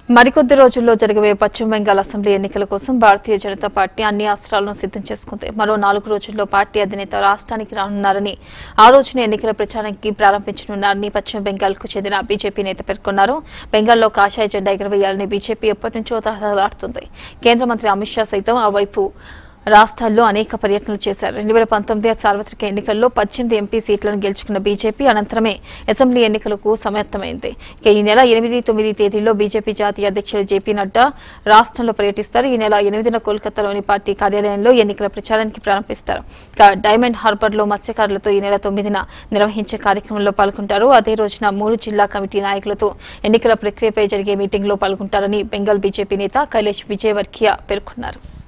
మరికొద్ది రోజుల్లో జరగబోయే పశ్చిమ బెంగాల్ అసెంబ్లీ ఎన్నికల కోసం భారతీయ జనతా పార్టీ అన్ని అస్త్రాలను సిద్ధం చేసుకుంది మరో నాలుగు రోజుల్లో పార్టీ అధినేత రాష్ట్రానికి రానున్నారని ఆ రోజున ఎన్నికల ప్రచారానికి ప్రారంభించనున్నారని పశ్చిమ బెంగాల్ కు చెందిన బీజేపీ నేత పేర్కొన్నారు బెంగాల్లో కాషాయ జెండా ఎగరవేయాలని బీజేపీ ఎప్పటి నుంచో తహతలాడుతుంది కేంద్ర మంత్రి అమిత్ షా సైతం ఆ వైపు రాష్ట్రాల్లో అనేక పర్యటనలు చేశారు రెండు వేల పంతొమ్మిది సార్వత్రిక ఎన్నికల్లో పద్దెనిమిది ఎంపీ సీట్లను గెలుచుకున్న బీజేపీ అనంతరమే అసెంబ్లీ ఎన్నికలకు సమాయత్తమైంది ఇక ఈ నెల ఎనిమిది తొమ్మిది తేదీల్లో బీజేపీ జాతీయ అధ్యక్షుడు జేపీ నడ్డా రాష్ట్రంలో పర్యటిస్తారు ఈ నెల ఎనిమిదిన కోల్కతాలోని పార్టీ కార్యాలయంలో ఎన్నికల ప్రచారానికి ప్రారంభిస్తారు ఇక డైమండ్ హార్బర్ లో మత్స్యకారులతో ఈ నెల తొమ్మిదిన నిర్వహించే కార్యక్రమంలో పాల్గొంటారు అదే రోజున మూడు జిల్లా కమిటీ నాయకులతో ఎన్నికల ప్రక్రియపై జరిగే మీటింగ్లో పాల్గొంటారని బెంగాల్ బీజేపీ నేత కైలేష్ విజయవర్గియా పేర్కొన్నారు